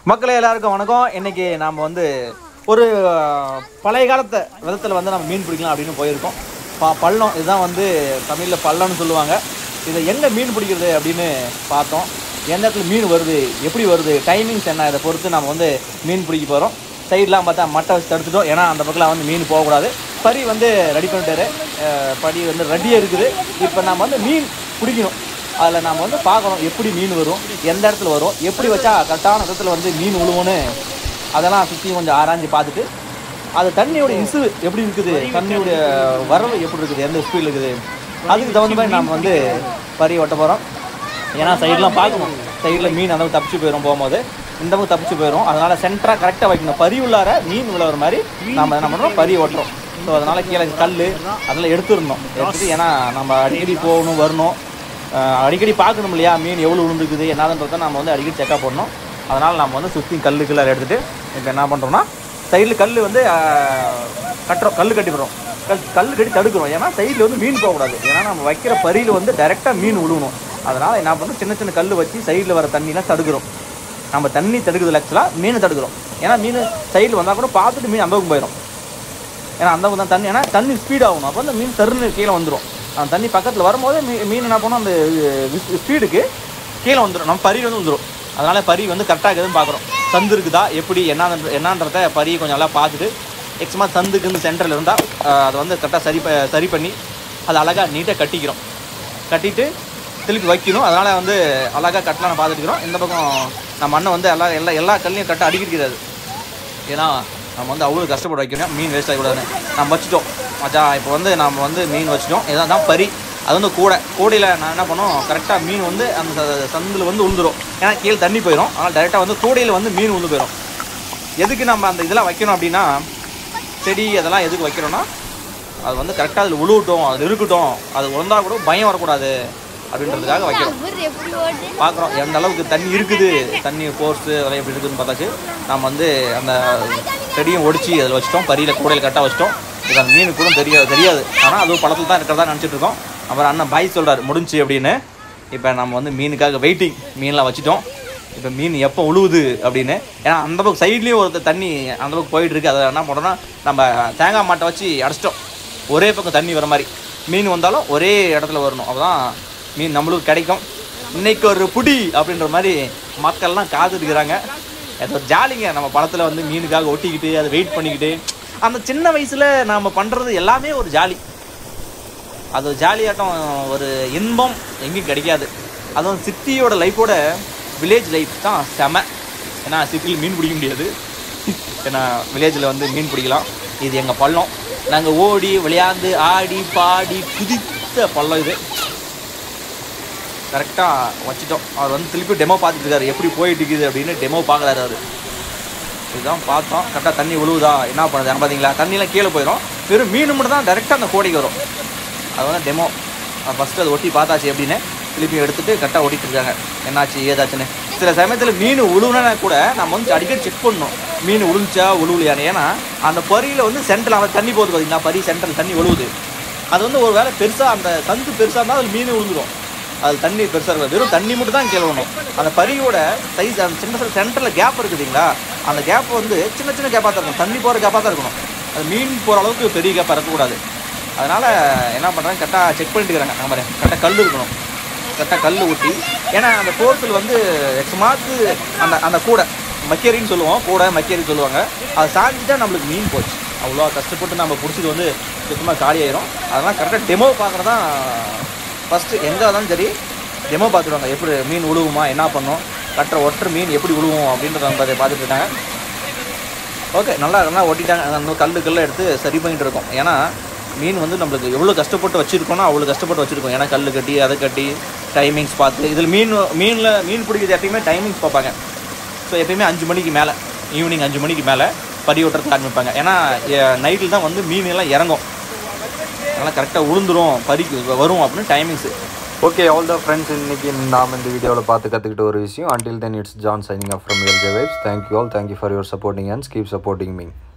மக்களே எல்லாருக்கும் வணக்கம் இன்னைக்கு நாம் வந்து ஒரு அஹ், பழைய காலத்து விதத்தில் வந்து நம்ம மீன் பிடிக்கலாம் அப்படின்னு போயிருக்கோம் பா பள்ளம் இதுதான் வந்து தமிழில் பள்ளம்னு சொல்லுவாங்க இதை எங்கே மீன் பிடிக்கிறது அப்படின்னு பார்த்தோம் எந்த இடத்துல மீன் வருது எப்படி வருது டைமிங்ஸ் என்ன இதை பொறுத்து நம்ம வந்து மீன் பிடிக்க போகிறோம் சைட்லாம் பார்த்தா மட்டை வச்சு தடுத்துட்டோம் ஏன்னா அந்த பக்கம்லாம் வந்து மீன் போகக்கூடாது பரி வந்து ரெடி பண்ணிட்டாரு அஹ், படி வந்து ரெடியாக இருக்குது இப்போ நம்ம வந்து மீன் பிடிக்கணும் அதில் நம்ம வந்து பார்க்கணும் எப்படி மீன் வரும் எந்த இடத்துல வரும் எப்படி வச்சா கரெக்டான இடத்துல வந்து மீன் விழுவும்னு அதெல்லாம் சுற்றி கொஞ்சம் ஆராய்ஞ்சு பார்த்துட்டு அது தண்ணியோட இசு எப்படி இருக்குது தண்ணியோட வரவு எப்படி இருக்குது எந்த ஸ்பீடில் இருக்குது அதுக்கு தகுந்த மாதிரி நம்ம வந்து பறி ஒட்ட போகிறோம் ஏன்னா சைட்லாம் பார்க்கணும் சைடில் மீன் அந்த பக்கம் தப்பிச்சு போயிடும் போகும்போது இந்த பக்கம் தப்பிச்சு போயிடும் அதனால் சென்டராக கரெக்டாக வைக்கணும் பறி உள்ளார மீன் விழுற மாதிரி நம்ம என்ன பண்ணுறோம் பறி ஓட்டுறோம் ஸோ அதனால் கீழே கல் அதெல்லாம் எடுத்துருந்தோம் எடுத்துட்டு ஏன்னா நம்ம அடிக்கடி போகணும் வரணும் அஹ் அடிக்கடி பார்க்கணும் இல்லையா மீன் எவ்வளோ விழுந்துருக்குது என்னதுன்றதை நம்ம வந்து அடிக்கடி செக்அப் பண்ணணும் அதனால் நம்ம வந்து சுற்றி கல் கில்லர் எடுத்துகிட்டு இப்போ என்ன பண்ணுறோம்னா சைடில் கல் வந்து அஹ், கட்டுறோம் கல் கட்டிடுறோம் கல் கல் கட்டி தடுக்கிறோம் ஏன்னா சைடில் வந்து மீன் போகக்கூடாது ஏன்னா நம்ம வைக்கிற பரியில் வந்து டைரெக்டாக மீன் விழுகணும் அதனால் என்ன பண்ணுறோம் சின்ன சின்ன கல் வச்சு சைடில் வர தண்ணிலாம் தடுக்கிறோம் நம்ம தண்ணி தடுக்கிறது ஆக்சுவலாக மீன் தடுக்கிறோம் ஏன்னா மீன் சைடில் வந்தால் கூட பார்த்துட்டு மீன் அந்த பக்கம் போயிடும் ஏன்னா அந்த பக்கம் தான் தண்ணி ஏன்னா தண்ணி ஸ்பீட் ஆகணும் அப்போ அந்த மீன் தருன்னு கீழே வந்துடும் அந்த தண்ணி பக்கத்தில் வரும்போது மீ- மீன் என்ன பண்ணும் அந்த ஸ்பீடுக்கு கீழே வந்துடும் நம்ம பரி வந்து வந்துடும் அதனால பரி வந்து கரெக்டாக இருக்குதுன்னு பார்க்குறோம் சந்து இருக்குதா எப்படி என்ன என்னன்றத பரி கொஞ்சம் நல்லா பார்த்துட்டு எக்ஸ்மா சந்துக்கு இந்த சென்டரில் இருந்தால் அதை வந்து கரெக்டாக சரி ப- சரி பண்ணி அதை அழகாக நீட்டாக கட்டிக்கிறோம் கட்டிட்டு திருப்பி வைக்கணும் அதனால் வந்து அழகாக கட்டலாம் பார்த்துட்டுக்கிறோம் இந்த பக்கம் நம்ம அண்ணன் வந்து எல்லா எல்லா எல்லா கல்லையும் கட்ட அடிக்கிறாரு ஏன்னா நம்ம வந்து அவ்வளோ கஷ்டப்பட்டு வைக்கணும் மீன் வேஸ்ட் ஆகக்கூடாதுன்னு நம்ம வச்சுட்டோம் மச்சான் இப்போ வந்து நம்ம வந்து மீன் வச்சுட்டோம் இதான் தான் பரி அது வந்து கூடை கூடையில் நான் என்ன பண்ணோம் கரெக்டாக மீன் வந்து அந்த ச- சந்தில் வந்து உழுந்துரும் ஏன்னா கீழே தண்ணி போயிடும் அதனால் டேரெக்டாக வந்து கூடையில் வந்து மீன் உழுந்து போயிடும் எதுக்கு நம்ம அந்த இதெல்லாம் வைக்கணும் அப்படின்னா செடி அதெல்லாம் எதுக்கு வைக்கிறோம்னா அது வந்து கரெக்டாக அதில் உழுவட்டும் அது இருக்கட்டும் அது உழந்தா கூட பயம் வரக்கூடாது அப்படின்றதுக்காக வைக்கிறோம் பார்க்குறோம் எந்த அளவுக்கு தண்ணி இருக்குது தண்ணி ஃபோர்ஸு அதெல்லாம் எப்படி இருக்குதுன்னு பார்த்தாச்சு நம்ம வந்து அந்த செடியும் ஒடிச்சு அதில் வச்சிட்டோம் பரியில் கூடையில் கரெக்டாக வச்சிட்டோம் இது அந்த மீனுக்கு கூட தெரியாது தெரியாது ஆனால் அதுவும் பழத்தில் தான் இருக்கிறதா நினச்சிட்டு இருக்கோம் அப்புறம் அண்ணன் பாய் சொல்கிறார் முடிஞ்சு அப்படின்னு இப்போ நம்ம வந்து மீனுக்காக வெயிட்டிங் மீன்லாம் வச்சிட்டோம் இப்போ மீன் எப்போ உழுவுது அப்படின்னு ஏன்னா அந்த பக்கம் சைட்லேயும் ஒரு தண்ணி அந்த பக்கம் போயிட்டு இருக்கு அதை என்ன பண்ணுறோம்னா நம்ம தேங்காய் மாட்டை வச்சு அடைச்சிட்டோம் ஒரே பக்கம் தண்ணி வர மாதிரி மீன் வந்தாலும் ஒரே இடத்துல வரணும் அப்பதான் மீன் நம்மளுக்கு கிடைக்கும் இன்னைக்கு ஒரு புடி அப்படின்ற மாதிரி மக்கள்லாம் காத்துட்டு இருக்கிறாங்க அது ஒரு ஜாலிங்க நம்ம படத்தில் வந்து மீனுக்காக ஒட்டிக்கிட்டு அதை வெயிட் பண்ணிக்கிட்டு அந்த சின்ன வயசில் நாம் பண்ணுறது எல்லாமே ஒரு ஜாலி அது ஒரு ஜாலியாட்டம் ஒரு இன்பம் எங்கேயும் கிடைக்காது அதுவும் சிட்டியோட லைஃபோட வில்லேஜ் லைஃப் தான் செம ஏன்னா சிட்டியில் மீன் பிடிக்க முடியாது ஏன்னா வில்லேஜில் வந்து மீன் பிடிக்கலாம் இது எங்கள் பள்ளம் நாங்கள் ஓடி விளையாண்டு ஆடி பாடி குதித்த பள்ளம் இது கரெக்டாக வச்சுட்டோம் அவர் வந்து திருப்பி டெமோ பார்த்துட்டு இருக்காரு எப்படி போயிட்டு இருக்குது அப்படின்னு டெமோ பார்க்குறாரு அவர் இதுதான் பார்த்தோம் கரெக்டாக தண்ணி விழுவுதா என்ன பண்ணுது அங்க பார்த்தீங்களா தண்ணியெலாம் கீழே போயிடும் வெறும் மீன் மட்டும் தான் டேரெக்டாக அந்த கோடைக்கு வரும் அது வந்து டெமோ ஃபஸ்ட்டு அதை ஒட்டி பார்த்தாச்சு எப்படின்னு திருப்பி எடுத்துட்டு கரெக்டாக ஓட்டிட்டு இருக்காங்க என்னாச்சு ஏதாச்சுன்னு சில சமயத்தில் மீன் உழுவுனா கூட நம்ம வந்து அடிக்கடி செக் பண்ணணும் மீன் உழுந்துச்சா உழுவலையான்னு ஏன்னா அந்த பரியில் வந்து சென்டரில் அந்த தண்ணி போகுது பார்த்தீங்களா பரி சென்டரில் தண்ணி உழுவுது அது வந்து ஒரு வேளை பெருசாக அந்த சந்து பெருசாக இருந்தால் அதில் மீன் விழுந்துடும் அது தண்ணி பெருசாக இருக்கும் வெறும் தண்ணி மட்டும் தான் கீழே வரணும் அந்த பரியோட சைஸ் அந்த சின்ன சின்ன சென்டரில் கேப் இருக்குதுங்களா அந்த கேப் வந்து சின்ன சின்ன கேப்பாக தான் இருக்கும் தண்ணி போகிற கேப்பாக தான் இருக்கணும் அது மீன் போகிற அளவுக்கு பெரிய கேப்பாக இருக்கக்கூடாது அதனால் என்ன பண்ணுறாங்க கரெக்டாக செக் பண்ணிட்டு இருக்கிறாங்க நம்ம கரெக்டாக கல் இருக்கணும் கரெக்டாக கல் ஊற்றி ஏன்னா அந்த ஃபோர்ஸில் வந்து எக்ஸ்மாத்து அந்த அந்த கூடை மக்கேரின்னு சொல்லுவோம் கூடை மக்கேரி சொல்லுவாங்க அதை சாஞ்சிட்டா நம்மளுக்கு மீன் போச்சு அவ்வளோ கஷ்டப்பட்டு நம்ம பிடிச்சது வந்து சுத்தமாக காலியாயிரும் அதெல்லாம் கரெக்டாக டெமோ பார்க்குறது தான் ஃபஸ்ட்டு எங்கே இருந்தாலும் சரி டெமோ பார்த்துருவாங்க எப்படி மீன் உழுவுமா என்ன பண்ணும் கட்டுற ஒற்றை மீன் எப்படி உழுவும் அப்படின்றத நம்ம அதை பார்த்துட்டு இருக்காங்க ஓகே நல்லா நல்லா ஒட்டிட்டாங்க அந்த கல்லு கல்லை எடுத்து சரி பண்ணிட்டு இருக்கோம் ஏன்னா மீன் வந்து நம்மளுக்கு எவ்வளோ கஷ்டப்பட்டு வச்சுருக்கோன்னா அவ்வளோ கஷ்டப்பட்டு வச்சுருக்கோம் ஏன்னா கல் கட்டி அதை கட்டி டைமிங்ஸ் பார்த்து இதில் மீன் மீனில் மீன் பிடிக்கிறது எப்பயுமே டைமிங்ஸ் பார்ப்பாங்க ஸோ எப்பயுமே அஞ்சு மணிக்கு மேலே ஈவினிங் அஞ்சு மணிக்கு மேலே பறி ஓட்டுறதுக்கு ஆரம்பிப்பாங்க ஏன்னா நைட்டில் தான் வந்து மீன் எல்லாம் இறங்கும் அதனால் கரெக்டாக உளுந்துரும் பறிக்கு வரும் அப்படின்னு timings okay all the friends இன்னைக்கு நாம் இந்த வீடியோவில் பார்த்து கற்றுக்கிட்ட ஒரு விஷயம் until then it's John signing off from LJ vibes thank you all thank you for your supporting and keep supporting me